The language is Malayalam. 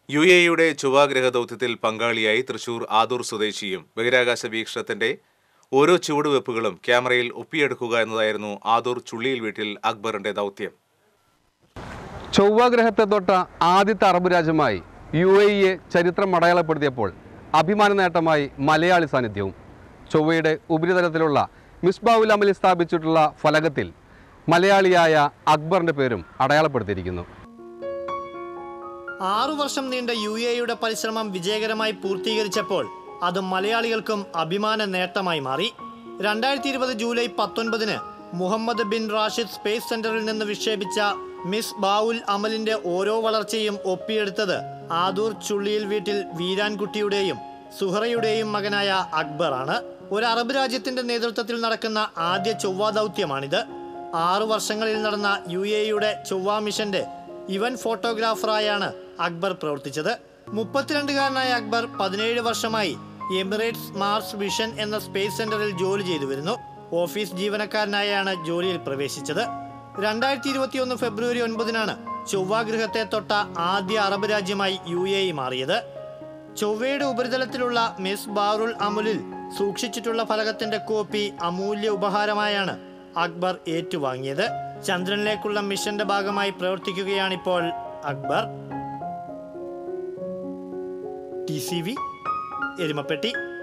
യു എയുടെ ചൊവ്വാഗ്രഹ ദൗത്യത്തിൽ പങ്കാളിയായി തൃശൂർ ആദൂർ സ്വദേശിയും ബഹിരാകാശ വീക്ഷണത്തിന്റെ ഓരോ ചുവടുവെപ്പുകളും ക്യാമറയിൽ ഒപ്പിയെടുക്കുക എന്നതായിരുന്നു ആദൂർ ചുള്ളിയിൽ വീട്ടിൽ അക്ബറിന്റെ ദൗത്യം ചൊവ്വാഗ്രഹത്തെ തൊട്ട ആദ്യത്തെ അറബ് രാജ്യമായി യു എ ഇയെ ചരിത്രം അടയാളപ്പെടുത്തിയപ്പോൾ അഭിമാന നേട്ടമായി മലയാളി സാന്നിധ്യവും ചൊവ്വയുടെ ഉപരിതലത്തിലുള്ള മിസ്ബാവുൽ അമലി സ്ഥാപിച്ചിട്ടുള്ള ഫലകത്തിൽ മലയാളിയായ അക്ബറിന്റെ പേരും അടയാളപ്പെടുത്തിയിരിക്കുന്നു ആറു വർഷം നീണ്ട യു എയുടെ പരിശ്രമം വിജയകരമായി പൂർത്തീകരിച്ചപ്പോൾ അത് മലയാളികൾക്കും അഭിമാന നേട്ടമായി മാറി രണ്ടായിരത്തി ഇരുപത് ജൂലൈ പത്തൊൻപതിന് മുഹമ്മദ് ബിൻ റാഷിദ് സ്പേസ് സെന്ററിൽ നിന്ന് വിക്ഷേപിച്ച മിസ് ബാവുൽ അമലിന്റെ ഓരോ വളർച്ചയും ഒപ്പിയെടുത്തത് ആദൂർ ചുള്ളിയിൽ വീട്ടിൽ വീരാൻകുട്ടിയുടെയും സുഹറയുടെയും മകനായ അക്ബറാണ് ഒരു അറബ് രാജ്യത്തിന്റെ നേതൃത്വത്തിൽ നടക്കുന്ന ആദ്യ ചൊവ്വ ദൗത്യമാണിത് ആറു വർഷങ്ങളിൽ നടന്ന യു എയുടെ ചൊവ്വ മിഷന്റെ ഇവൻ ഫോട്ടോഗ്രാഫറായാണ് അക്ബർ പ്രവർത്തിച്ചത് മുപ്പത്തിരണ്ടുകാരനായ അക്ബർ പതിനേഴ് വർഷമായി എമിറേറ്റ്സ് മാർസ് വിഷൻ എന്ന സ്പേസ് സെന്ററിൽ ജോലി ചെയ്തു വരുന്നു ഓഫീസ് ജീവനക്കാരനായാണ് ജോലിയിൽ പ്രവേശിച്ചത് രണ്ടായിരത്തി ഇരുപത്തിയൊന്ന് ഫെബ്രുവരി ഒൻപതിനാണ് ചൊവ്വാഗ്രഹത്തെ തൊട്ട ആദ്യ അറബ് രാജ്യമായി യു എ ഇ മാറിയത് ചൊവ്വയുടെ ഉപരിതലത്തിലുള്ള മിസ് ബാറുൽ അമുലിൽ സൂക്ഷിച്ചിട്ടുള്ള ഫലകത്തിന്റെ കോപ്പി അമൂല്യ ഉപഹാരമായാണ് അക്ബർ ഏറ്റുവാങ്ങിയത് ചന്ദ്രനിലേക്കുള്ള മിഷന്റെ ഭാഗമായി പ്രവർത്തിക്കുകയാണിപ്പോൾ Akbar T C V Erumapetty